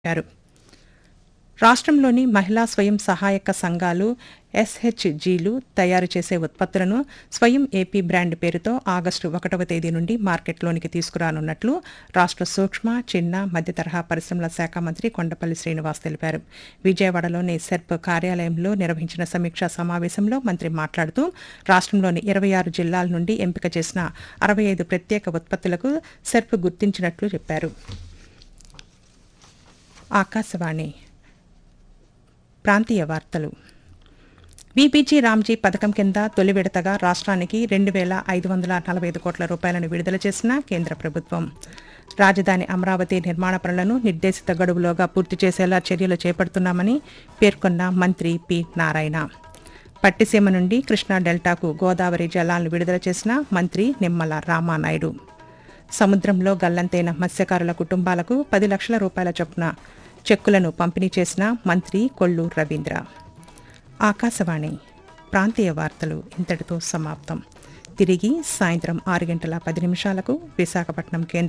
చెప్పారు రాష్ట్రంలోని మహిళా స్వయం సహాయక సంఘాలు ఎస్హెచ్జీలు తయారు చేసే ఉత్పత్తులను స్వయం ఏపీ బ్రాండ్ పేరుతో ఆగస్టు ఒకటవ తేదీ నుండి మార్కెట్లోనికి తీసుకురానున్నట్లు రాష్ట్ర సూక్ష్మ చిన్న మధ్య తరహా పరిశ్రమల శాఖ మంత్రి కొండపల్లి శ్రీనివాస్ తెలిపారు విజయవాడలోని సెర్ప్ కార్యాలయంలో నిర్వహించిన సమీక్షా సమావేశంలో మంత్రి మాట్లాడుతూ రాష్ట్రంలోని ఇరవై ఆరు జిల్లాల నుండి ఎంపిక చేసిన అరవై ఐదు ప్రత్యేక ఉత్పత్తులకు సెర్ప్ గుర్తించినట్లు చెప్పారు ఆకాశవాణి ప్రాంతీయ వార్తలు బీపీజీ రామ్జీ పథకం కింద తొలి విడతగా రాష్ట్రానికి రెండు వేల ఐదు వందల నలభై ఐదు కోట్ల రూపాయలను విడుదల చేసిన కేంద్ర ప్రభుత్వం రాజధాని అమరావతి నిర్మాణ పనులను నిర్దేశిత గడువులోగా పూర్తి చేసేలా చర్యలు చేపడుతున్నామని పేర్కొన్న మంత్రి పి నారాయణ పట్టిసీమ నుండి కృష్ణా డెల్టాకు గోదావరి జలాలను విడుదల చేసిన మంత్రి నిమ్మల రామానాయుడు సముద్రంలో గల్లంతైన మత్స్యకారుల కుటుంబాలకు పది లక్షల రూపాయల చొప్పున చెక్కులను పంపిణీ చేసిన మంత్రి కొల్లు రవీంద్ర ఆకాశవాణి ప్రాంతీయ వార్తలు ఇంతటితో సమాప్తం తిరిగి సాయంత్రం ఆరు గంటల పది నిమిషాలకు విశాఖపట్నం కేంద్ర